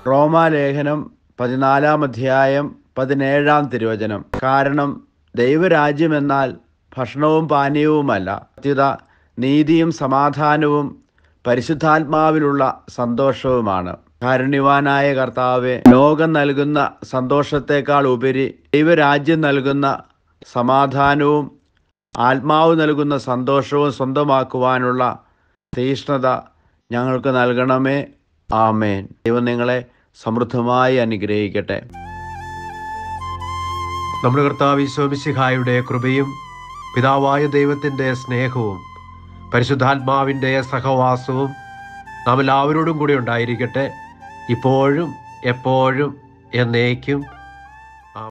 റോമാലേഖനം പതിനാലാം അധ്യായം പതിനേഴാം തിരുവചനം കാരണം ദൈവരാജ്യം എന്നാൽ ഭക്ഷണവും പാനീയവുമല്ല സത്യത നീതിയും സമാധാനവും പരിശുദ്ധാത്മാവിലുള്ള സന്തോഷവുമാണ് കാരുണ്യവാനായ കർത്താവെ ലോകം നൽകുന്ന സന്തോഷത്തെക്കാൾ ഉപരി ദൈവരാജ്യം നൽകുന്ന സമാധാനവും ആത്മാവ് നൽകുന്ന സന്തോഷവും സ്വന്തമാക്കുവാനുള്ള തീഷ്ണത ഞങ്ങൾക്ക് നൽകണമേ ആമേൻ ദൈവം നിങ്ങളെ സമൃദ്ധമായി അനുഗ്രഹിക്കട്ടെ നമ്മുടെ കർത്താവ് ഈശോമിശിഹായുടെ കൃപയും പിതാവായ ദൈവത്തിൻ്റെ സ്നേഹവും പരിശുദ്ധാത്മാവിൻ്റെ സഹവാസവും നാം എല്ലാവരോടും കൂടി ഉണ്ടായിരിക്കട്ടെ ഇപ്പോഴും എപ്പോഴും എന്നേക്കും